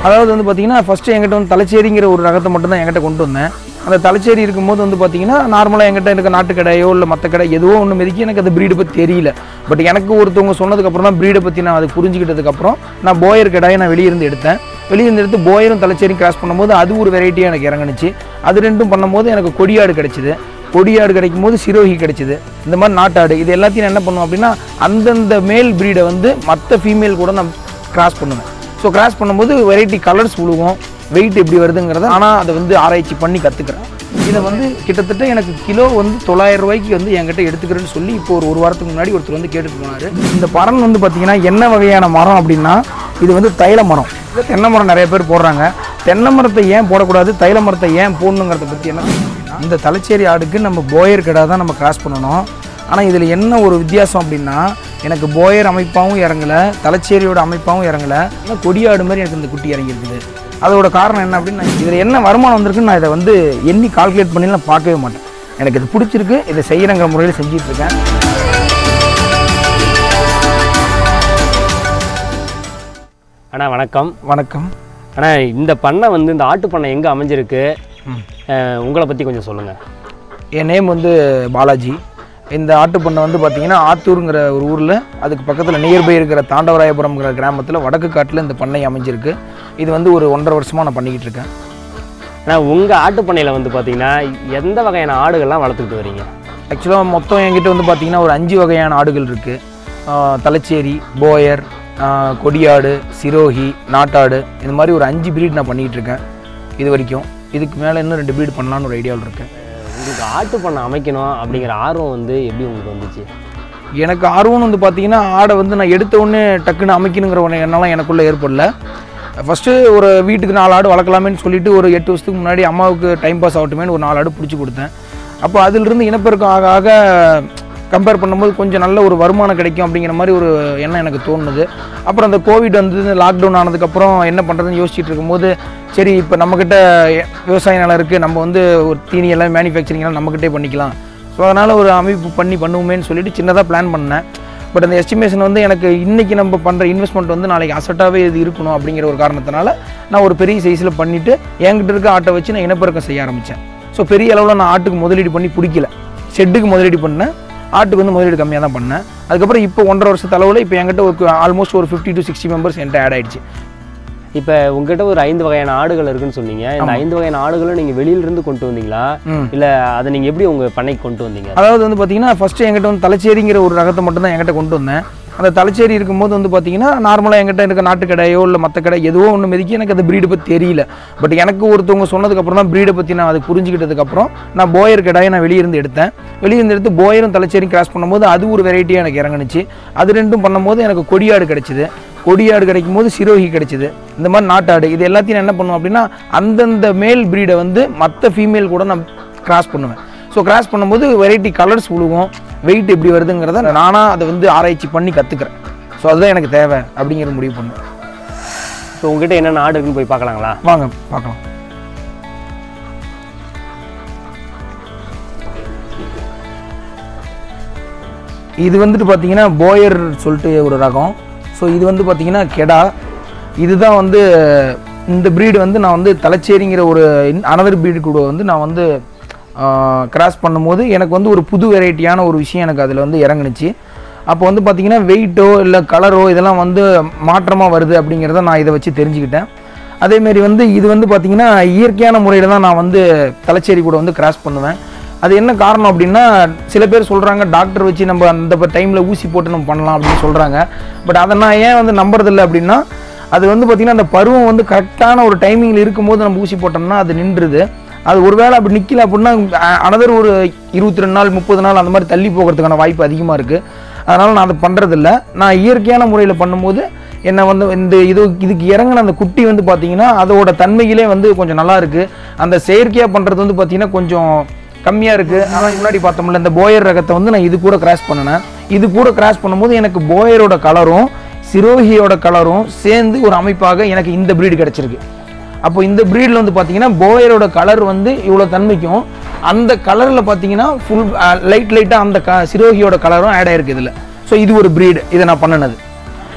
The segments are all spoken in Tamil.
அதாவது வந்து பார்த்தீங்கன்னா ஃபஸ்ட்டு என்கிட்ட வந்து தலைச்சேரிங்கிற ஒரு ரகத்தை மட்டும் தான் என்கிட்ட கொண்டு வந்தேன் அந்த தலைச்சேரி இருக்கும்போது வந்து பார்த்தீங்கன்னா நார்மலாக என்கிட்ட இருக்க நாட்டு கடையோ இல்லை மற்ற கடை எதுவோ ஒன்று மெதுக்கி எனக்கு அந்த ப்ரீடை பற்றி தெரியல பட் எனக்கு ஒருத்தவங்க சொன்னதுக்கப்புறம் தான் ப்ரீடை பற்றி நான் அதை புரிஞ்சுக்கிட்டதுக்கப்புறம் நான் போயர் கடாயை நான் வெளியிருந்து எடுத்தேன் வெளியிருந்து எடுத்து போயரும் தலைச்சேரியும் கிராஸ் பண்ணும்போது அது ஒரு வெரைட்டியாக எனக்கு இறங்குனுச்சு அது ரெண்டும் பண்ணும்போது எனக்கு கொடியாடு கிடைச்சிது கொடியாடு கிடைக்கும் போது சிரோஹி கிடைச்சிது இந்த மாதிரி நாட்டாடு இது எல்லாத்தையும் நான் என்ன பண்ணுவேன் அப்படின்னா அந்தந்த மேல் ப்ரீடை வந்து மற்ற ஃபீமேல் கூட நான் கிராஸ் பண்ணுவேன் ஸோ கிராஸ் பண்ணும்போது வெரைட்டி கலர்ஸ் விழுவும் வெயிட் எப்படி வருதுங்கிறத ஆனால் அதை வந்து ஆராய்ச்சி பண்ணி கற்றுக்கிறேன் இதை வந்து கிட்டத்தட்ட எனக்கு கிலோ வந்து தொள்ளாயிரம் ரூபாய்க்கு வந்து என்கிட்ட எடுத்துக்கிறேன்னு சொல்லி இப்போ ஒரு ஒரு வாரத்துக்கு முன்னாடி ஒருத்தர் வந்து கேட்டுட்டு போனார் இந்த பறன் வந்து பார்த்தீங்கன்னா என்ன வகையான மரம் அப்படின்னா இது வந்து தைல மரம் இது தென்னை மரம் நிறைய பேர் போடுறாங்க தென்னை மரத்தை ஏன் போடக்கூடாது தைல மரத்தை ஏன் போடணுங்கிறத பற்றி என்ன சொல்றேன் அப்படின்னா, இந்த தலைச்சேரி ஆடுக்கு நம்ம போயர் கடை தான் நம்ம கிராஸ் பண்ணணும் ஆனால் இதில் என்ன ஒரு வித்தியாசம் அப்படின்னா எனக்கு போயர் அமைப்பாகவும் இறங்கலை தலைச்சேரியோட அமைப்பாகவும் இறங்கலை ஆனால் கொடியாடு மாதிரி எனக்கு இந்த குட்டி இறங்கியிருக்குது அதோட காரணம் என்ன அப்படின்னா இதில் என்ன வருமானம் வந்திருக்குன்னு நான் இதை வந்து எண்ணி கால்குலேட் பண்ணி நான் பார்க்கவே மாட்டேன் எனக்கு இது பிடிச்சிருக்கு இதை செய்கிறங்கிற முறையில் செஞ்சுட்டு இருக்கேன் அண்ணா வணக்கம் வணக்கம் அண்ணா இந்த பண்ணை வந்து இந்த ஆட்டு பண்ணை எங்கே அமைஞ்சிருக்கு அஹ், உங்களை பற்றி கொஞ்சம் சொல்லுங்கள் என் நேம் வந்து பாலாஜி இந்த ஆட்டுப்பண்ணை வந்து பார்த்தீங்கன்னா ஆத்தூருங்கிற ஒரு ஊரில் அதுக்கு பக்கத்தில் நியர்பை இருக்கிற தாண்டவராயபுரம்ங்கிற கிராமத்தில் வடக்கு காட்டில் இந்த பண்ணை அமைஞ்சிருக்கு இது வந்து ஒரு ஒன்றரை வருஷமாக நான் பண்ணிக்கிட்டு இருக்கேன் ஆனால் உங்கள் ஆட்டு பண்ணையில் வந்து பார்த்தீங்கன்னா எந்த வகையான ஆடுகள்லாம் வளர்த்துக்கிட்டு வரீங்க ஆக்சுவலாக மொத்தம் என்கிட்ட வந்து பார்த்தீங்கன்னா ஒரு அஞ்சு வகையான ஆடுகள் இருக்குது தலைச்சேரி போயர் ஆஹ் கொடியாடு சிரோஹி நாட்டாடு இந்த மாதிரி ஒரு அஞ்சு பிரீட் நான் பண்ணிகிட்டு இருக்கேன் இது வரைக்கும் இதுக்கு மேலே இன்னும் ரெண்டு பிரீட் பண்ணலான்னு ஒரு ஐடியாவில் இருக்கேன் உங்களுக்கு ஆட்டு பண்ணை அமைக்கணும் அப்படிங்கிற ஆர்வம் வந்து எப்படி உங்களுக்கு வந்துச்சு எனக்கு ஆர்வம் வந்து பார்த்தீங்கன்னா ஆடை வந்து நான் எடுத்த உடனே டக்குன்னு அமைக்கணுங்கிற ஒரு எண்ணம்லாம் எனக்குள்ளே ஏற்படல ஃபஸ்ட்டு ஒரு வீட்டுக்கு நாலு ஆடு வளர்க்கலாமேன்னு சொல்லிட்டு ஒரு எட்டு வருஷத்துக்கு முன்னாடி அம்மாவுக்கு டைம் பாஸ் ஆகட்டுமேன்னு ஒரு நாலு ஆடு பிடிச்சி கொடுத்தேன் அப்போ அதிலிருந்து இனப்பெருக்கம் ஆக ஆக கம்பேர் பண்ணும்போது கொஞ்சம் நல்ல ஒரு வருமானம் கிடைக்கும் அப்படிங்கிற மாதிரி ஒரு எண்ணம் எனக்கு தோணுது அப்புறம் அந்த கோவிட் வந்து லாக்டவுன் ஆனதுக்கப்புறம் என்ன பண்ணுறதுன்னு யோசிச்சுட்டு இருக்கும்போது சரி இப்போ நம்மக்கிட்ட விவசாய நிலம் இருக்குது நம்ம வந்து ஒரு தீனி எல்லாம் மேனுஃபேக்சரிங் எல்லாம் நம்மக்கிட்டே பண்ணிக்கலாம் ஸோ அதனால் ஒரு அமைப்பு பண்ணி பண்ணுவோமேன்னு சொல்லிட்டு சின்னதாக பிளான் பண்ணேன் பட் அந்த எஸ்டிமேஷன் வந்து எனக்கு இன்றைக்கி நம்ம பண்ணுற இன்வெஸ்ட்மெண்ட் வந்து நாளைக்கு அசட்டாகவே இது இருக்கணும் அப்படிங்கிற ஒரு காரணத்தினால நான் ஒரு பெரிய சைஸில் பண்ணிவிட்டு என்கிட்ட இருக்க ஆட்டை வச்சு நான் இனப்பெருக்கம் செய்ய ஆரம்பித்தேன் ஸோ பெரிய அளவில் நான் ஆட்டுக்கு முதலீடு பண்ணி பிடிக்கல ஷெட்டுக்கு முதலீடு பண்ணேன் ஆட்டுக்கு வந்து முதலீடு கம்மியாக தான் பண்ணேன் அதுக்கப்புறம் இப்போ ஒன்றரை வருஷத்து அளவில் இப்போ என்கிட்ட ஒரு ஆல்மோஸ்ட் ஒரு ஃபிஃப்டி டு சிக்ஸ்டி மெம்பர்ஸ் என்கிட்ட ஆட் ஆயிடுச்சு இப்போ உங்ககிட்ட ஒரு ஐந்து வகையான ஆடுகள் இருக்குன்னு சொன்னீங்க இந்த ஐந்து வகையான ஆடுகளும் நீங்கள் வெளியிலிருந்து கொண்டு வந்தீங்களா ம் இல்லை அதை நீங்கள் எப்படி உங்கள் பண்ணைக்கு கொண்டு வந்தீங்க அதாவது வந்து பார்த்தீங்கன்னா ஃபஸ்ட்டு என்கிட்ட வந்து தலைச்சேரிங்கிற ஒரு ரகத்தை மட்டும் தான் என்கிட்ட கொண்டு வந்தேன் அந்த தலைச்சேரி இருக்கும்போது வந்து பார்த்தீங்கன்னா நார்மலாக என்கிட்ட இருக்க நாட்டு கடையோ இல்லை மற்ற கடை எதுவோ ஒன்று மெதுக்கி எனக்கு அந்த ப்ரீடை பற்றி தெரியல பட் எனக்கு ஒருத்தவங்க சொன்னதுக்கப்புறம் தான் ப்ரீடை பற்றி நான் அதை புரிஞ்சுக்கிட்டதுக்கப்புறம் நான் போயர் கடாயை நான் வெளியிருந்து எடுத்தேன் வெளியிருந்து எடுத்து போயரும் தலைச்சேரியும் கிராஸ் பண்ணும்போது அது ஒரு வெரைட்டியாக எனக்கு இறங்குனுச்சு அது ரெண்டும் பண்ணும்போது எனக்கு கொடியாடு கிடைச்சிது கொடியாடு கிடைக்கும் போது சிரோஹி கிடைச்சிது இந்த மாதிரி நாட்டாடு இது எல்லாத்தையும் நான் என்ன பண்ணுவேன் அப்படின்னா அந்தந்த மேல் ப்ரீடை வந்து மற்ற ஃபீமேல் கூட நான் கிராஸ் பண்ணுவேன் ஸோ கிராஸ் பண்ணும்போது வெரைட்டி கலர்ஸ் விழுவும் வெயிட் எப்படி வருதுங்கிறத நானாக அதை வந்து ஆராய்ச்சி பண்ணி கற்றுக்கிறேன் ஸோ அதுதான் எனக்கு தேவை அப்படிங்கிற முடிவு பண்ணேன் ஸோ உங்ககிட்ட என்னென்ன ஆடு இருக்குன்னு போய் பார்க்கலாங்களா வாங்க பார்க்கலாம் இது வந்துட்டு பார்த்தீங்கன்னா போயர் சொல்லிட்டு ஒரு ரகம் ஸோ இது வந்து பார்த்தீங்கன்னா கெடா இதுதான் வந்து இந்த breed வந்து நான் வந்து தலைச்சேரிங்கிற ஒரு அனதர் breed கூட வந்து நான் வந்து கிராஸ் பண்ணும்போது எனக்கு வந்து ஒரு புது வெரைட்டியான ஒரு விஷயம் எனக்கு அதில் வந்து இறங்குனுச்சு அப்போ வந்து பார்த்தீங்கன்னா வெயிட்டோ இல்லை கலரோ இதெல்லாம் வந்து மாற்றமாக வருது அப்படிங்கிறத நான் இதை வச்சு தெரிஞ்சுக்கிட்டேன் அதேமாரி வந்து இது வந்து பார்த்தீங்கன்னா இயற்கையான முறையில் தான் நான் வந்து தலைச்சேரி கூட வந்து கிராஸ் பண்ணுவேன் அது என்ன காரணம் அப்படின்னா சில பேர் சொல்கிறாங்க டாக்டர் வச்சு நம்ம அந்த டைமில் ஊசி போட்டு நம்ம பண்ணலாம் அப்படின்னு சொல்கிறாங்க பட் அதை நான் ஏன் வந்து நம்புறதில்லை அப்படின்னா அது வந்து பார்த்திங்கன்னா அந்த பருவம் வந்து கரெக்டான ஒரு டைமிங்கில் இருக்கும்போது நம்ம ஊசி போட்டோம்னா அது நின்றுது அது ஒருவேளை அப்படி நிற்கல அப்படின்னா அனதர் ஒரு இருபத்தி ரெண்டு நாள் முப்பது நாள் அந்த மாதிரி தள்ளி போகிறதுக்கான வாய்ப்பு அதிகமாக இருக்குது அதனால் நான் அதை பண்ணுறதில்ல நான் இயற்கையான முறையில் பண்ணும்போது என்னை வந்து இந்த இது இதுக்கு இறங்கின அந்த குட்டி வந்து பார்த்தீங்கன்னா அதோட தன்மையிலே வந்து கொஞ்சம் நல்லா இருக்கு அந்த செயற்கையாக பண்ணுறது வந்து பார்த்தீங்கன்னா கொஞ்சம் கம்மியாக இருக்குது ஆனால் முன்னாடி பார்த்தோம்ல இந்த போயர் ரகத்தை வந்து நான் இது கூட கிராஸ் பண்ணினேன் இது கூட கிராஸ் பண்ணும்போது எனக்கு போயரோட கலரும் சிரோஹியோட கலரும் சேர்ந்து ஒரு அமைப்பாக எனக்கு இந்த breed கிடச்சிருக்கு அப்போ இந்த ப்ரீடில் வந்து பார்த்தீங்கன்னா போயரோட கலர் வந்து இவ்வளோ தன்மைக்கும் அந்த கலரில் பார்த்தீங்கன்னா ஃபுல் லைட் லைட்டாக அந்த க சிரோஹியோட கலரும் ஆட் ஆயிருக்கு இதில் ஸோ இது ஒரு breed இதை நான் பண்ணினது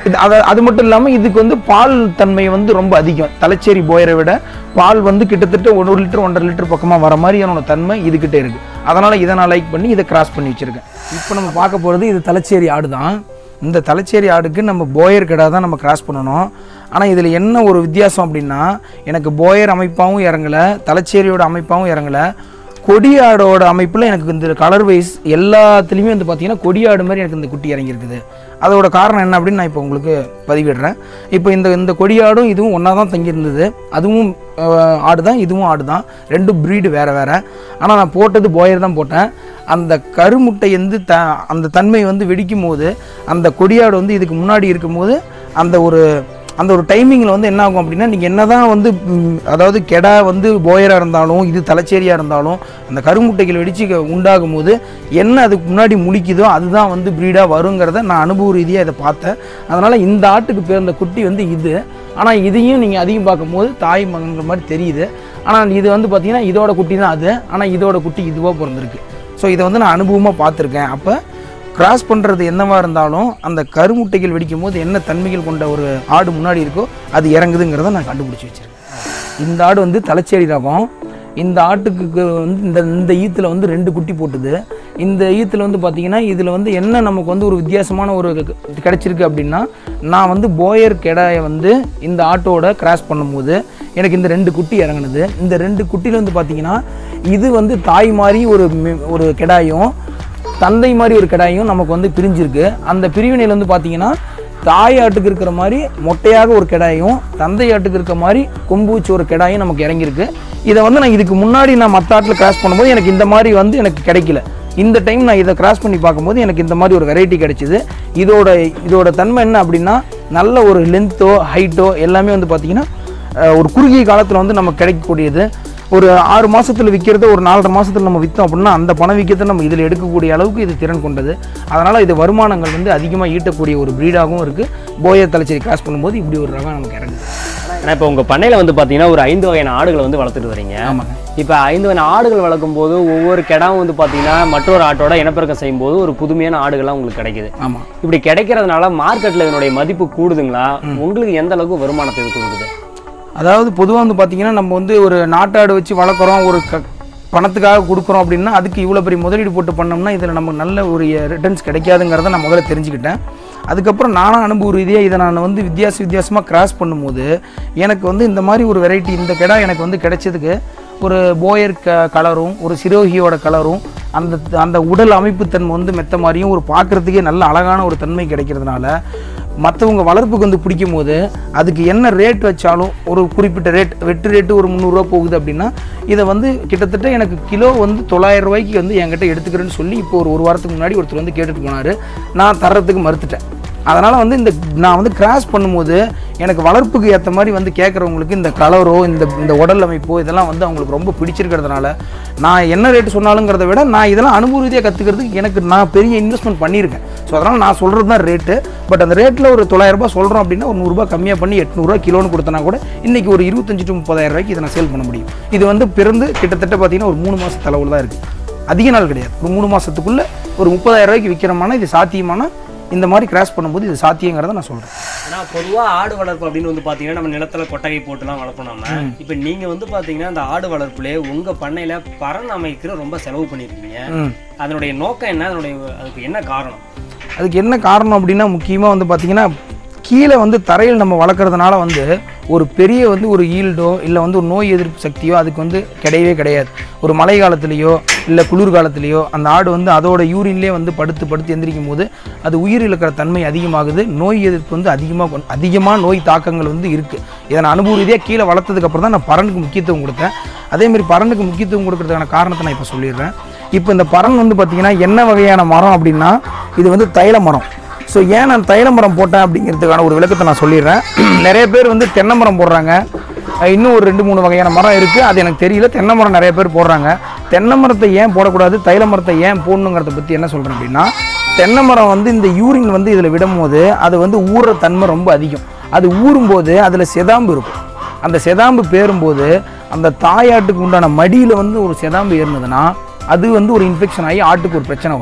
இது அது அது மட்டும் இல்லாமல் இதுக்கு வந்து பால் தன்மை வந்து ரொம்ப அதிகம் தலைச்சேரி போயரை விட பால் வந்து கிட்டத்தட்ட ஒரு லிட்டர் ஒன்றரை லிட்டர் பக்கமாக வர மாதிரியான தன்மை இதுகிட்ட இருக்குது அதனால் இதை நான் லைக் பண்ணி இதை கிராஸ் பண்ணி வச்சுருக்கேன் இப்போ நம்ம பார்க்க போகிறது இது தலைச்சேரி ஆடு தான் இந்த தலைச்சேரி ஆடுக்கு நம்ம போயர் கடை தான் நம்ம கிராஸ் பண்ணணும் ஆனால் இதில் என்ன ஒரு வித்தியாசம் அப்படின்னா எனக்கு போயர் அமைப்பாகவும் இறங்கலை தலைச்சேரியோட அமைப்பாகவும் இறங்கலை கொடியாடோட அமைப்பில் எனக்கு இந்த கலர் வைஸ் எல்லாத்துலேயுமே வந்து பார்த்தீங்கன்னா கொடியாடு மாதிரி எனக்கு இந்த குட்டி இறங்கியிருக்குது அதோட காரணம் என்ன அப்படின்னு நான் இப்போ உங்களுக்கு பதிவிடுறேன் இப்போ இந்த இந்த கொடியாடும் இதுவும் ஒன்றா தான் தங்கியிருந்தது அதுவும் அஹ், ஆடு தான் இதுவும் ஆடு தான் ரெண்டும் ப்ரீடு வேறு வேறு ஆனால் நான் போட்டது போயர் தான் போட்டேன் அந்த கருமுட்டை வந்து த அந்த தன்மை வந்து வெடிக்கும் போது அந்த கொடியாடு வந்து இதுக்கு முன்னாடி இருக்கும்போது அந்த ஒரு அந்த ஒரு டைமிங்கில் வந்து என்ன ஆகும் அப்படின்னா நீங்கள் என்ன தான் வந்து ம், அதாவது கெடா வந்து போயராக இருந்தாலும் இது தலைச்சேரியாக இருந்தாலும் அந்த கருமுட்டைகள் வெடிச்சு க- உண்டாகும் போது என்ன அதுக்கு முன்னாடி முழிக்குதோ அதுதான் வந்து ப்ரீடாக வருங்கிறத நான் அனுபவ ரீதியாக இதை பார்த்தேன் அதனால் இந்த ஆட்டுக்கு பிறந்த குட்டி வந்து இது ஆனால் இதையும் நீங்கள் அதிகம் பார்க்கும்போது தாய் மகன்ற மாதிரி தெரியுது ஆனால் இது வந்து பார்த்தீங்கன்னா இதோட குட்டி தான் அது ஆனால் இதோட குட்டி இதுவாக பிறந்திருக்கு ஸோ இதை வந்து நான் அனுபவமாக பார்த்துருக்கேன் அப்போ கிராஸ் பண்ணுறது என்னவா இருந்தாலும் அந்த கருமுட்டைகள் வெடிக்கும் போது என்ன தன்மைகள் கொண்ட ஒரு ஆடு முன்னாடி இருக்கோ அது இறங்குதுங்கிறத நான் கண்டுபிடிச்சி வச்சிருக்கேன் இந்த ஆடு வந்து தலைச்சேரி ரகம் இந்த ஆட்டுக்கு கு- வந்து இந்த இந்த ஈத்தில் வந்து ரெண்டு குட்டி போட்டுது இந்த ஈத்தில் வந்து பார்த்தீங்கன்னா இதில் வந்து என்ன நமக்கு வந்து ஒரு வித்தியாசமான ஒரு க- கிடைச்சிருக்கு அப்படின்னா நான் வந்து போயர் கெடாயை வந்து இந்த ஆட்டோட கிராஸ் பண்ணும்போது எனக்கு இந்த ரெண்டு குட்டி இறங்குனது இந்த ரெண்டு குட்டியில் வந்து பார்த்தீங்கன்னா இது வந்து தாய் மாதிரி ஒரு மி- ஒரு கெடாயும் தந்தை மாதிரி ஒரு கிடாயும் நமக்கு வந்து பிரிஞ்சிருக்கு அந்த பிரிவினையில் வந்து பார்த்தீங்கன்னா தாய் ஆட்டுக்கு இருக்கிற மாதிரி மொட்டையாக ஒரு கிடாயும் தந்தை ஆட்டுக்கு இருக்க மாதிரி கொம்பு வச்சு ஒரு கிடாயும் நமக்கு இறங்கியிருக்கு இதை வந்து நான் இதுக்கு முன்னாடி நான் மற்ற ஆட்டில் கிராஸ் பண்ணும்போது எனக்கு இந்த மாதிரி வந்து எனக்கு கிடைக்கல இந்த டைம் நான் இதை கிராஸ் பண்ணி பார்க்கும்போது எனக்கு இந்த மாதிரி ஒரு வெரைட்டி கிடைச்சிது இதோட இதோட தன்மை என்ன அப்படின்னா நல்ல ஒரு லென்த்தோ ஹைட்டோ எல்லாமே வந்து பார்த்தீங்கன்னா அஹ், ஒரு குறுகிய காலத்தில் வந்து நமக்கு கிடைக்கக்கூடியது ஒரு ஆறு மாசத்துல விற்கிறத ஒரு நாலரை மாசத்துல நம்ம விற்றோம் அப்படின்னா அந்த பண விற்கிறத நம்ம இதில் எடுக்கக்கூடிய அளவுக்கு இது திறன் கொண்டது அதனால் இது வருமானங்கள் வந்து அதிகமாக ஈட்டக்கூடிய ஒரு ப்ரீடாகவும் இருக்குது போயர் தலைச்சேரி கிராஸ் பண்ணும்போது இப்படி ஒரு ரகம் நமக்கு இறங்குது ஆனால் இப்போ உங்கள் பண்ணையில் வந்து பார்த்தீங்கன்னா ஒரு ஐந்து வகையான ஆடுகளை வந்து வளர்த்துட்டு வரீங்க ஆமாங்க இப்போ ஐந்து வகையான ஆடுகள் வளர்க்கும் போது ஒவ்வொரு கிடாவும் வந்து பார்த்தீங்கன்னா மற்றொரு ஆட்டோட இனப்பெருக்கம் செய்யும் போது ஒரு புதுமையான ஆடுகள்லாம் உங்களுக்கு கிடைக்குது ஆமாம் இப்படி கிடைக்கிறதுனால மார்க்கெட்டில் இதனுடைய மதிப்பு கூடுதுங்களா உங்களுக்கு எந்த அளவுக்கு வருமானத்தை இது கொடுக்குது அதாவது பொதுவாக வந்து பார்த்தீங்கன்னா நம்ம வந்து ஒரு நாட்டாடு வச்சு வளர்க்குறோம் ஒரு க பணத்துக்காக கொடுக்குறோம் அப்படின்னா அதுக்கு இவ்வளோ பெரிய முதலீடு போட்டு பண்ணோம்னா இதில் நமக்கு நல்ல ஒரு ரிட்டர்ன்ஸ் கிடைக்காதுங்கிறத நான் முதல்ல தெரிஞ்சுக்கிட்டேன் அதுக்கப்புறம் நானும் அனுபவ ரீதியாக இதை நான் வந்து வித்தியாச வித்தியாசமாக கிராஸ் பண்ணும்போது எனக்கு வந்து இந்த மாதிரி ஒரு வெரைட்டி இந்த கிடா எனக்கு வந்து கிடைச்சதுக்கு ஒரு போயர் க கலரும் ஒரு சிரோகியோட கலரும் அந்த அந்த உடல் அமைப்பு தன்மை வந்து மெத்த மாதிரியும் ஒரு பார்க்குறதுக்கே நல்ல அழகான ஒரு தன்மை கிடைக்கிறதுனால மற்றவங்க வளர்ப்புக்கு வந்து பிடிக்கும் போது அதுக்கு என்ன ரேட் வச்சாலும் ஒரு குறிப்பிட்ட ரேட் வெட்டு ரேட்டு ஒரு முந்நூறுரூவா போகுது அப்படின்னா இதை வந்து கிட்டத்தட்ட எனக்கு கிலோ வந்து தொள்ளாயிரம் ரூபாய்க்கு வந்து என்கிட்ட எடுத்துக்கிறேன்னு சொல்லி இப்போ ஒரு ஒரு வாரத்துக்கு முன்னாடி ஒருத்தர் வந்து கேட்டுட்டு போனார் நான் தர்றதுக்கு மறுத்துட்டேன் அதனால் வந்து இந்த நான் வந்து கிராஸ் பண்ணும்போது எனக்கு வளர்ப்புக்கு ஏற்ற மாதிரி வந்து கேட்குறவங்களுக்கு இந்த கலரோ இந்த இந்த உடல் அமைப்போ இதெல்லாம் வந்து அவங்களுக்கு ரொம்ப பிடிச்சிருக்கிறதுனால நான் என்ன ரேட்டு சொன்னாலுங்கிறத விட நான் இதெல்லாம் அனுபவ ரீதியாக கற்றுக்கிறதுக்கு எனக்கு நான் பெரிய இன்வெஸ்ட்மெண்ட் பண்ணியிருக்கேன் ஸோ அதனால் நான் சொல்கிறது தான் ரேட்டு பட் அந்த ரேட்டில் ஒரு தொள்ளாயிரம் ரூபாய் சொல்கிறோம் அப்படின்னா ஒரு நூறுரூபா கம்மியாக பண்ணி எட்நூறுரூவா கிலோன்னு கொடுத்தனா கூட இன்றைக்கி ஒரு இருபத்தஞ்சி டு முப்பதாயிரம் ரூபாய்க்கு இதை நான் சேல் பண்ண முடியும் இது வந்து பிறந்து கிட்டத்தட்ட பார்த்தீங்கன்னா ஒரு மூணு மாதம் அளவில் தான் இருக்குது அதிக நாள் கிடையாது ஒரு மூணு மாதத்துக்குள்ளே ஒரு முப்பதாயிரம் ரூபாய்க்கு விற்கிறோம்னா இது சாத்தியமான இந்த மாதிரி கிராஸ் பண்ணும்போது இது சாத்தியங்கிறத நான் சொல்கிறேன் ஏன்னா பொதுவாக ஆடு வளர்ப்பு அப்படின்னு வந்து பார்த்தீங்கன்னா நம்ம நிலத்துல கொட்டகை போட்டுலாம் வளர்ப்போம் நம்ம இப்போ நீங்கள் வந்து பார்த்தீங்கன்னா அந்த ஆடு வளர்ப்புலே உங்கள் பண்ணையில் பறன் அமைக்கிற ரொம்ப செலவு பண்ணியிருக்கீங்க ம் அதனுடைய நோக்கம் என்ன அதனுடைய அதுக்கு என்ன காரணம் அதுக்கு என்ன காரணம் அப்படின்னா முக்கியமாக வந்து பார்த்தீங்கன்னா கீழே வந்து தரையில் நம்ம வளர்க்குறதுனால வந்து ஒரு பெரிய வந்து ஒரு ஈல்டோ இல்லை வந்து ஒரு நோய் எதிர்ப்பு சக்தியோ அதுக்கு வந்து கிடையவே கிடையாது ஒரு மழை காலத்துலேயோ இல்லை குளிர் காலத்துலேயோ அந்த ஆடு வந்து அதோட யூரின்லேயே வந்து படுத்து படுத்து எந்திரிக்கும் போது அது உயிர் இழக்கிற தன்மை அதிகமாகுது நோய் எதிர்ப்பு வந்து அதிகமாக அதிகமாக நோய் தாக்கங்கள் வந்து இருக்குது இதை நான் அனுபவ ரீதியாக கீழே வளர்த்ததுக்கப்புறம் தான் நான் பறனுக்கு முக்கியத்துவம் கொடுத்தேன் அதேமாதிரி பறனுக்கு முக்கியத்துவம் கொடுக்கறதுக்கான காரணத்தை நான் இப்போ சொல்லிடுறேன் இப்போ இந்த பறன் வந்து பார்த்திங்கன்னா என்ன வகையான மரம் அப்படின்னா இது வந்து தைல மரம் ஸோ ஏன் நான் தைல மரம் போட்டேன் அப்படிங்கிறதுக்கான ஒரு விளக்கத்தை நான் சொல்லிடுறேன் நிறைய பேர் வந்து தென்னை மரம் போடுறாங்க அஹ் இன்னும் ஒரு ரெண்டு மூணு வகையான மரம் இருக்குது அது எனக்கு தெரியல தென்னை மரம் நிறைய பேர் போடுறாங்க தென்னை மரத்தை ஏன் போடக்கூடாது தைல மரத்தை ஏன் போடணுங்கிறத பற்றி என்ன சொல்கிறேன் அப்படின்னா தென்னை மரம் வந்து இந்த யூரின் வந்து இதில் விடும்போது அது வந்து ஊறுற தன்மை ரொம்ப அதிகம் அது ஊறும்போது அதில் செதாம்பு இருக்கும் அந்த செதாம்பு பேரும்போது அந்த தாயாட்டுக்கு உண்டான மடியில் வந்து ஒரு செதாம்பு ஏறினதுன்னா அது வந்து ஒரு இன்ஃபெக்ஷன் ஆகி ஆட்டுக்கு ஒரு பிரச்சனை வரும் ஸோ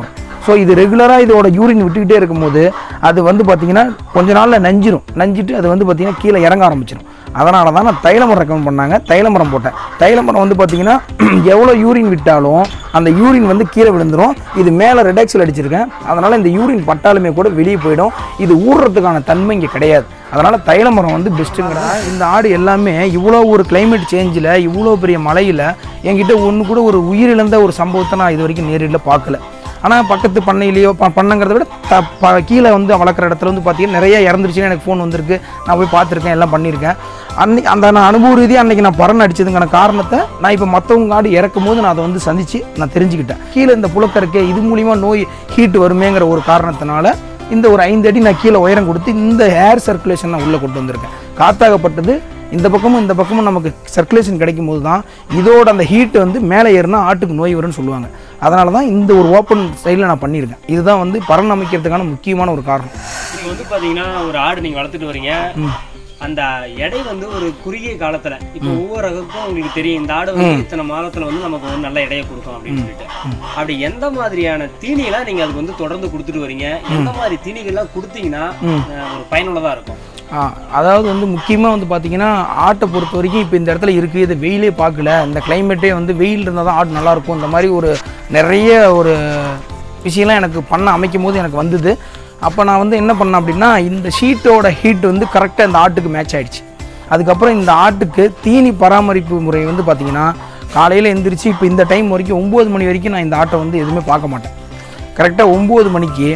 ஸோ இது ரெகுலராக இதோட யூரின் விட்டுக்கிட்டே இருக்கும்போது அது வந்து பார்த்தீங்கன்னா கொஞ்ச நாளில் நஞ்சிரும் நஞ்சிட்டு அது வந்து பார்த்தீங்கன்னா கீழே இறங்க ஆரம்பிச்சிடும் அதனால தான் நான் தைலமரம் ரெக்கமெண்ட் பண்ணாங்க தைலமரம் போட்டேன் தைலமரம் வந்து பார்த்தீங்கன்னா எவ்வளோ யூரின் விட்டாலும் அந்த யூரின் வந்து கீழே விழுந்துரும் இது மேலே ரெடாக்ஸில் அடிச்சிருக்கேன் அதனால் இந்த யூரின் பட்டாலுமே கூட வெளியே போயிடும் இது ஊறுறதுக்கான தன்மை இங்கே கிடையாது அதனால் தைலமரம் வந்து பெஸ்ட்டுங்கிற இந்த ஆடு எல்லாமே இவ்வளோ ஒரு climate சேஞ்சில் இவ்வளோ பெரிய மழையில் என்கிட்ட ஒன்று கூட ஒரு உயிரிழந்த ஒரு சம்பவத்தை நான் இது வரைக்கும் நேரில் பார்க்கல ஆனால் பக்கத்து பண்ணையிலையோ ப பண்ணங்கிறத விட த ப கீழே வந்து வளர்க்குற இடத்துல வந்து பார்த்தீங்கன்னா நிறைய இறந்துருச்சுன்னு எனக்கு ஃபோன் வந்திருக்கு நான் போய் பார்த்துருக்கேன் எல்லாம் பண்ணியிருக்கேன் அன்னைக்கு அந்த நான் அனுபவ ரீதியாக அன்றைக்கி நான் பறன் அடிச்சதுக்கான காரணத்தை நான் இப்போ மற்றவங்க ஆடு இறக்கும் போது நான் அதை வந்து சந்தித்து நான் தெரிஞ்சுக்கிட்டேன் கீழே இந்த புழக்க இருக்கே இது மூலிமா நோய் ஹீட் வருமேங்கிற ஒரு காரணத்தினால இந்த ஒரு ஐந்து அடி நான் கீழே உயரம் கொடுத்து இந்த ஏர் சர்க்குலேஷன் நான் உள்ளே கொண்டு வந்திருக்கேன் காத்தாகப்பட்டது இந்த பக்கமும் இந்த பக்கமும் நமக்கு சர்க்குலேஷன் கிடைக்கும் போது தான் இதோட அந்த ஹீட் வந்து மேலே ஏறினா ஆட்டுக்கு நோய் வரும்னு சொல்லுவாங்க அதனால தான் இந்த ஒரு ஓப்பன் சைடில் நான் பண்ணியிருக்கேன் இதுதான் வந்து பறன் அமைக்கிறதுக்கான முக்கியமான ஒரு காரணம் இப்போ வந்து பாத்தீங்கன்னா ஒரு ஆடு நீங்க வளர்த்துட்டு வரீங்க அந்த எடை வந்து ஒரு குறுகிய காலத்துல இப்போ ஒவ்வொரு ரகத்துக்கும் உங்களுக்கு தெரியும் இந்த ஆடு வந்து இத்தனை மாதத்துல வந்து நமக்கு ஒரு நல்ல எடையை கொடுக்கும் அப்படின்னு சொல்லிட்டு அப்படி எந்த மாதிரியான தீனியெல்லாம் நீங்க அதுக்கு வந்து தொடர்ந்து கொடுத்துட்டு வரீங்க எந்த மாதிரி தீனிகள்லாம் கொடுத்தீங்கன்னா அஹ், ஒரு பயனுள்ளதா இருக்கும் ஆ, அதாவது வந்து முக்கியமாக வந்து பார்த்தீங்கன்னா ஆட்டை பொறுத்த வரைக்கும் இப்போ இந்த இடத்துல இருக்குது இது வெயிலே பார்க்கல இந்த கிளைமேட்டே வந்து வெயில் இருந்தால் தான் ஆடு நல்லாயிருக்கும் இந்த மாதிரி ஒரு நிறைய ஒரு விஷயம்லாம் எனக்கு பண்ண அமைக்கும் போது எனக்கு வந்தது அப்போ நான் வந்து என்ன பண்ணேன் அப்படின்னா இந்த ஷீட்டோட ஹீட் வந்து கரெக்டாக இந்த ஆட்டுக்கு மேட்ச் ஆயிடுச்சு அதுக்கப்புறம் இந்த ஆட்டுக்கு தீனி பராமரிப்பு முறை வந்து பார்த்தீங்கன்னா காலையில் எந்திரிச்சு இப்போ இந்த டைம் வரைக்கும் ஒம்பது மணி வரைக்கும் நான் இந்த ஆட்டை வந்து எதுவுமே பார்க்க மாட்டேன் கரெக்டாக ஒம்பது மணிக்கு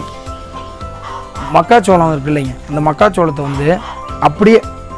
மக்காச்சோளம் இருக்கு இல்லைங்க அந்த மக்காச்சோளத்தை வந்து அப்படியே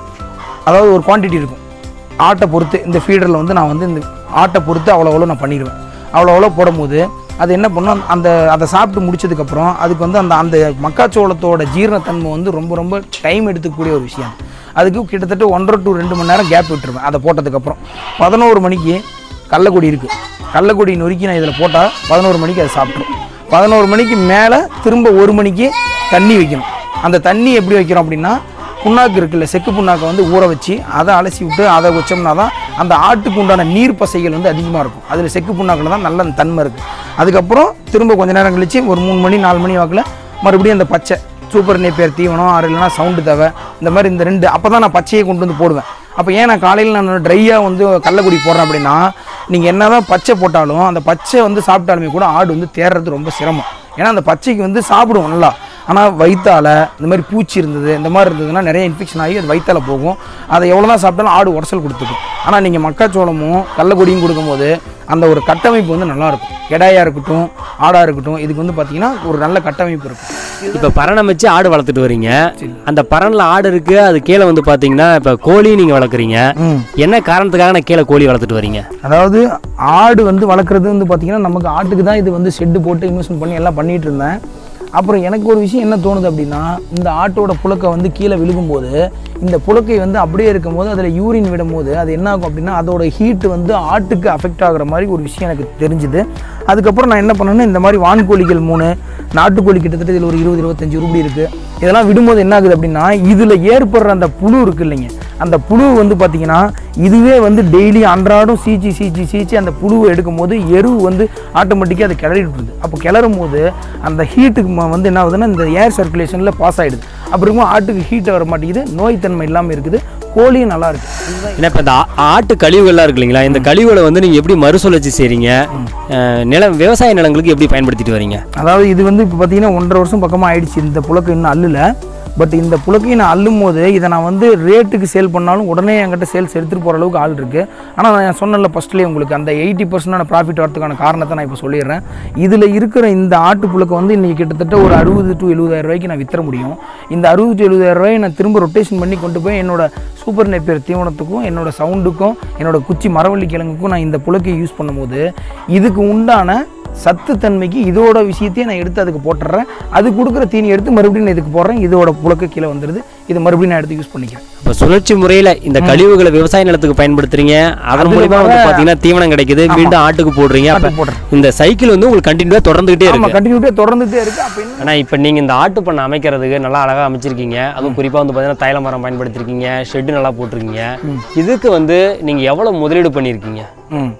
அதாவது ஒரு குவாண்டிட்டி இருக்கும் ஆட்டை பொறுத்து இந்த ஃபீடரில் வந்து நான் வந்து இந்த ஆட்டை பொறுத்து அவ்வளோ அவ்வளோ நான் பண்ணிடுவேன் அவ்வளோ அவ்வளோ போடும்போது அது என்ன பண்ணும் அந்த அதை சாப்பிட்டு முடிச்சதுக்கப்புறம் அதுக்கு வந்து அந்த அந்த மக்காச்சோளத்தோட ஜீரணத்தன்மை வந்து ரொம்ப ரொம்ப டைம் எடுத்துக்கக்கூடிய ஒரு விஷயம் அதுக்கு கிட்டத்தட்ட ஒன்றரை டு ரெண்டு மணி நேரம் கேப் விட்டுருவேன் அதை போட்டதுக்கப்புறம் பதினோரு மணிக்கு கடலக்கொடி இருக்குது கடலக்கொடி நொறுக்கி நான் இதில் போட்டால் பதினோரு மணிக்கு அதை சாப்பிட்ரும் பதினோரு மணிக்கு மேலே திரும்ப ஒரு மணிக்கு தண்ணி வைக்கணும் அந்த தண்ணி எப்படி வைக்கிறோம் அப்படின்னா புண்ணாக்கு இருக்குல்ல செக்கு புண்ணாக்கை வந்து ஊற வச்சு அதை அலசி விட்டு அதை வச்சோம்னா தான் அந்த ஆட்டுக்கு உண்டான நீர் பசைகள் வந்து அதிகமாக இருக்கும் அதில் செக்கு புண்ணாக்கில் தான் நல்ல தன்மை இருக்குது அதுக்கப்புறம் திரும்ப கொஞ்ச நேரம் கழிச்சு ஒரு மூணு மணி நாலு மணி வாக்கில் மறுபடியும் அந்த பச்சை சூப்பர் நேப்பியர் தீவனம் ஆறு இல்லைனா சவுண்டு தவை இந்த மாதிரி இந்த ரெண்டு அப்போ தான் நான் பச்சையை கொண்டு வந்து போடுவேன் அப்போ ஏன் நான் காலையில் நான் ட்ரையாக வந்து கடலக்குடி போடுறேன் அப்படின்னா நீங்கள் என்ன தான் பச்சை போட்டாலும் அந்த பச்சை வந்து சாப்பிட்டாலுமே கூட ஆடு வந்து தேடுறது ரொம்ப சிரமம் ஏன்னா அந்த பச்சைக்கு வந்து சாப்பிடும் நல்லா ஆனால் வயிற்றால இந்த மாதிரி பூச்சி இருந்தது இந்த மாதிரி இருந்ததுன்னா நிறைய இன்ஃபெக்ஷன் ஆகி அது வயிற்றால போகும் அதை எவ்வளோ தான் சாப்பிட்டாலும் ஆடு உடசல் கொடுத்துக்கும் ஆனால் நீங்கள் மக்காச்சோளமும் கடலக்கொடியும் கொடுக்கும்போது அந்த ஒரு கட்டமைப்பு வந்து நல்லாயிருக்கும் கெடாயாக இருக்கட்டும் ஆடாக இருக்கட்டும் இதுக்கு வந்து பார்த்தீங்கன்னா ஒரு நல்ல கட்டமைப்பு இருக்கும் இப்போ பரண் அமைச்சு ஆடு வளர்த்துட்டு வரீங்க அந்த பரன்ல ஆடு இருக்கு அது கீழே வந்து பாத்தீங்கன்னா இப்போ கோழி நீங்க வளர்க்குறீங்க ம் என்ன காரணத்துக்காக நான் கீழே கோழி வளர்த்துட்டு வரீங்க அதாவது ஆடு வந்து வளர்க்குறது வந்து பார்த்திங்கன்னா நமக்கு ஆட்டுக்கு தான் இது வந்து ஷெட்டு போட்டு இன்வெஸ்ட்மெண்ட் பண்ணி எல்லாம் பண்ணிட்டு இருந்தேன் அப்புறம் எனக்கு ஒரு விஷயம் என்ன தோணுது அப்படின்னா இந்த ஆட்டோட புழக்கை வந்து கீழே விழுகும்போது இந்த புழக்கை வந்து அப்படியே இருக்கும்போது அதில் யூரின் விடும்போது அது என்ன ஆகும் அப்படின்னா அதோட ஹீட் வந்து ஆட்டுக்கு அஃபெக்ட் ஆகுற மாதிரி ஒரு விஷயம் எனக்கு தெரிஞ்சுது அதுக்கப்புறம் நான் என்ன பண்ணேன்னா இந்த மாதிரி வான்கோழிகள் மூணு நாட்டுக்கோழி கிட்டத்தட்ட இதில் ஒரு இருபது இருபத்தஞ்சு ரூபாய் இருக்குது இதெல்லாம் விடும்போது என்ன ஆகுது அப்படின்னா இதில் ஏற்படுற அந்த புழு இருக்கு இல்லைங்க அந்த புழு வந்து பார்த்தீங்கன்னா இதுவே வந்து டெய்லி அன்றாடம் சீச்சி சீச்சி சீச்சி அந்த புழுவை எடுக்கும்போது எருவு வந்து ஆட்டோமேட்டிக்காக அதை கிளறி விட்டுருது அப்போ கிளறும் போது அந்த ஹீட்டுக்கு ம- வந்து என்ன ஆகுதுன்னா இந்த ஏர் சர்க்குலேஷனில் பாஸ் ஆகிடுது அப்படி இருக்கும் ஆட்டுக்கு ஹீட்டை வர மாட்டேங்குது நோய்த்தன்மை இல்லாமல் இருக்குது கோழியும் நல்லா இருக்கு இதுதான் ஏன்னா இப்போ இந்த ஆ- ஆட்டு கழிவுகள்லாம் இருக்கு இல்லைங்களா இந்த கழிவுகளை வந்து நீங்கள் எப்படி மறுசுழற்சி செய்றீங்க அஹ், நிலம் விவசாய நிலங்களுக்கு எப்படி பயன்படுத்திட்டு வரீங்க அதாவது இது வந்து இப்போ பார்த்தீங்கன்னா ஒன்றரை வருஷம் பக்கமாக ஆயிடுச்சு இந்த புழக்கம் இன்னும் அல்லல பட் இந்த புழக்கையும் நான் அள்ளும் போது இதை நான் வந்து ரேட்டுக்கு சேல் பண்ணாலும் உடனே என்கிட்ட சேல்ஸ் எடுத்துகிட்டு போகிற அளவுக்கு ஆள் இருக்குது ஆனால் நான் சொன்னல ஃபஸ்ட்லேயே உங்களுக்கு அந்த எயிட்டி பர்சன்டான ப்ராஃபிட் வரதுக்கான காரணத்தை நான் இப்போ சொல்லிடுறேன் இதில் இருக்கிற இந்த ஆட்டு புழுக்கை வந்து இன்றைக்கி கிட்டத்தட்ட ஒரு அறுபது டு எழுபதாயிரம் ரூபாய்க்கு நான் வித்தர முடியும் இந்த அறுபது டு எழுபதாயிரம் ரூபாயை நான் திரும்ப ரொட்டேஷன் பண்ணி கொண்டு போய் என்னோட சூப்பர் நெப்பியர் தீவனத்துக்கும் என்னோட சவுண்டுக்கும் என்னோட குச்சி மரவள்ளி கிழங்குக்கும் நான் இந்த புழுக்கையை யூஸ் பண்ணும்போது இதுக்கு உண்டான சத்து தன்மைக்கு இதோட விஷயத்தையும் நான் எடுத்து அதுக்கு போட்டுறேன் அது கொடுக்குற தீனி எடுத்து மறுபடியும் நான் இதுக்கு போடுறேன் இதோட புழக்க கீழே வந்துடுது இது மறுபடியும் நான் எடுத்து யூஸ் பண்ணிக்கிறேன் இப்போ சுழற்சி முறையில் இந்த கழிவுகளை விவசாய நிலத்துக்கு பயன்படுத்துறீங்க அதன் அதுல மூலியமா வந்து வர- பார்த்தீங்கன்னா தீவனம் கிடைக்குது மீண்டும் ஆட்டுக்கு போடுறீங்க அப்போ ஆட்டுக்கு போடுறேன் இந்த சைக்கிள் வந்து உங்களுக்கு கண்டினியூவாக தொடர்ந்துகிட்டே ஆமாம் இருக்கு கண்டினியூட்டியாக தொடர்ந்துட்டே இருக்கு அப்போ என்ன ஆனால் இப்போ நீங்கள் இந்த ஆட்டு பண்ணை அமைக்கிறதுக்கு நல்லா அழகாக அமைச்சிருக்கீங்க அதுவும் குறிப்பாக வந்து பார்த்தீங்கன்னா தைல மரம் பயன்படுத்திருக்கீங்க ஷெட்டு நல்லா போட்டிருக்கீங்க இதுக்கு வந்து நீங்கள் எவ்வளோ முதலீடு பண்ணியிருக்கீங்க ம்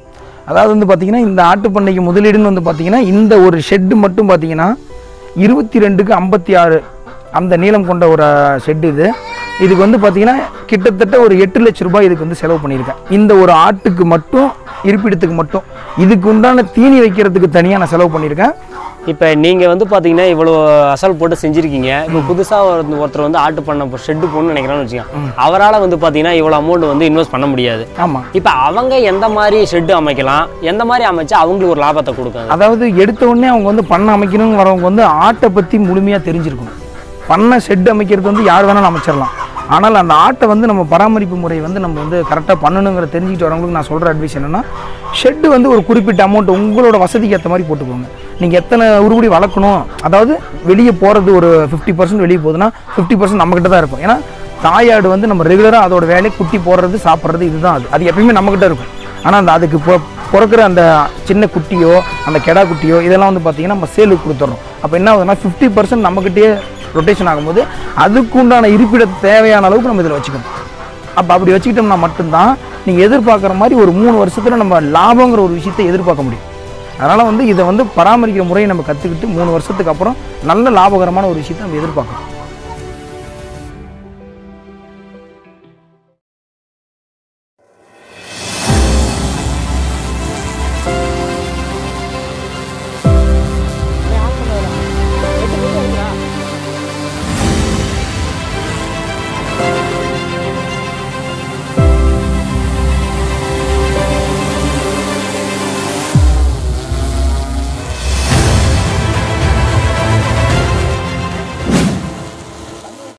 அதாவது வந்து பார்த்தீங்கன்னா இந்த ஆட்டுப்பண்ணைக்கு முதலீடுன்னு வந்து பார்த்தீங்கன்னா இந்த ஒரு ஷெட்டு மட்டும் பார்த்தீங்கன்னா இருபத்தி ரெண்டுக்கு ஐம்பத்தி ஆறு அந்த நீளம் கொண்ட ஒரு ஷெட்டு இது இதுக்கு வந்து பார்த்தீங்கன்னா கிட்டத்தட்ட ஒரு எட்டு லட்ச ரூபாய் இதுக்கு வந்து செலவு பண்ணியிருக்கேன் இந்த ஒரு ஆட்டுக்கு மட்டும் இருப்பிடத்துக்கு மட்டும் இதுக்கு உண்டான தீனி வைக்கிறதுக்கு தனியாக நான் செலவு பண்ணியிருக்கேன் இப்போ நீங்கள் வந்து பார்த்தீங்கன்னா இவ்வளோ அசல் போட்டு செஞ்சுருக்கீங்க இப்போ புதுசாக ஒரு ஒருத்தர் வந்து ஆட்டு பண்ண ஷெட்டு போடணும்னு நினைக்கிறான்னு வச்சுக்கோங்க அவரால் வந்து பார்த்தீங்கன்னா இவ்வளோ அமௌண்ட் வந்து இன்வெஸ்ட் பண்ண முடியாது ஆமாம் இப்போ அவங்க எந்த மாதிரி ஷெட்டு அமைக்கலாம் எந்த மாதிரி அமைச்சா அவங்களுக்கு ஒரு லாபத்தை கொடுக்காது அதாவது எடுத்த உடனே அவங்க வந்து பண்ண அமைக்கணும்னு வரவங்க வந்து ஆட்டை பற்றி முழுமையாக தெரிஞ்சிருக்கணும் பண்ண ஷெட் அமைக்கிறது வந்து யார் வேணாலும் அமைச்சிடலாம் ஆனால் அந்த ஆட்டை வந்து நம்ம பராமரிப்பு முறை வந்து நம்ம வந்து கரெக்டாக பண்ணணுங்கிற தெரிஞ்சுக்கிட்டு வரவங்களுக்கு நான் சொல்கிற அட்வைஸ் என்னென்னா ஷெட்டு வந்து ஒரு குறிப்பிட்ட அமௌண்ட் உங்களோட வசதிக்கு ஏற்ற மாதிரி போட்டுக்கோங்க நீங்கள் எத்தனை உருப்படி வளர்க்கணும் அதாவது வெளியே போகிறது ஒரு ஃபிஃப்டி பர்சன்ட் வெளியே போகுதுன்னா ஃபிஃப்டி பர்சன்ட் நம்மக்கிட்ட தான் இருக்கும் ஏன்னா தாயாடு வந்து நம்ம ரெகுலராக அதோட வேலையை குட்டி போடுறது சாப்பிட்றது இதுதான் அது அது எப்பயுமே நம்மக்கிட்ட இருக்கும் ஆனால் அந்த அதுக்கு பொ பிறக்கிற அந்த சின்ன குட்டியோ அந்த கெடா குட்டியோ இதெல்லாம் வந்து பார்த்தீங்கன்னா நம்ம சேலுக்கு கொடுத்துட்றோம் அப்போ என்ன ஆகுதுன்னா ஃபிஃப்டி பர்சன்ட் நம்மக்கிட்டே ரொட்டேஷன் ஆகும்போது அதுக்கு உண்டான இருப்பிட தேவையான அளவுக்கு நம்ம இதில் வச்சுக்கணும் அப்போ அப்படி வச்சுக்கிட்டோம்னா மட்டும்தான் நீங்கள் எதிர்பார்க்குற மாதிரி ஒரு மூணு வருஷத்தில் நம்ம லாபங்கிற ஒரு விஷயத்தை எதிர்பார்க்க முடியும் அதனால் வந்து இதை வந்து பராமரிக்கிற முறையை நம்ம கற்றுக்கிட்டு மூணு வருஷத்துக்கு அப்புறம் நல்ல லாபகரமான ஒரு விஷயத்தை நம்ம எதிர்பார்க்கணும்